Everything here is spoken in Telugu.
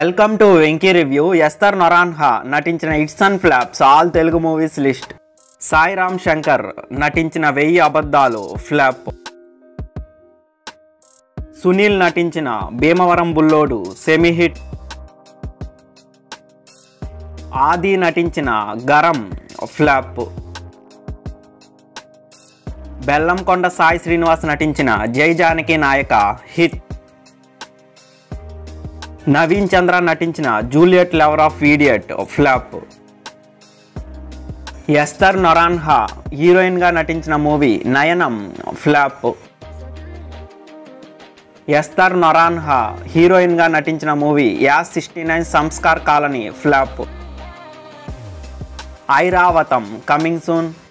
welcome to Venky review Esther Noronha నటించిన hits and flops all Telugu movies list Sai Ram Shankar నటించిన వెయ్యి అబద్ధాలు ఫ్లాప్ సునీల్ నటించిన భీమవరం బుల్లోడు సెమీ హిట్ ఆది నటించిన గరం ఫ్లాప్ బెల్లంకొండ సాయి శ్రీనివాస్ నటించిన జై జానకి నాయక హిట్ నవీన్ చంద్ర నటించిన Juliet lover of idiot flop Esther Noronha హీరోయిన్గా నటించిన మూవీ నయనం ఫ్లాప్ ఎస్తర్ నొరాన్హా హీరోయిన్గా నటించిన movie as sixty nine Sanskar colony flop Airavatham coming soon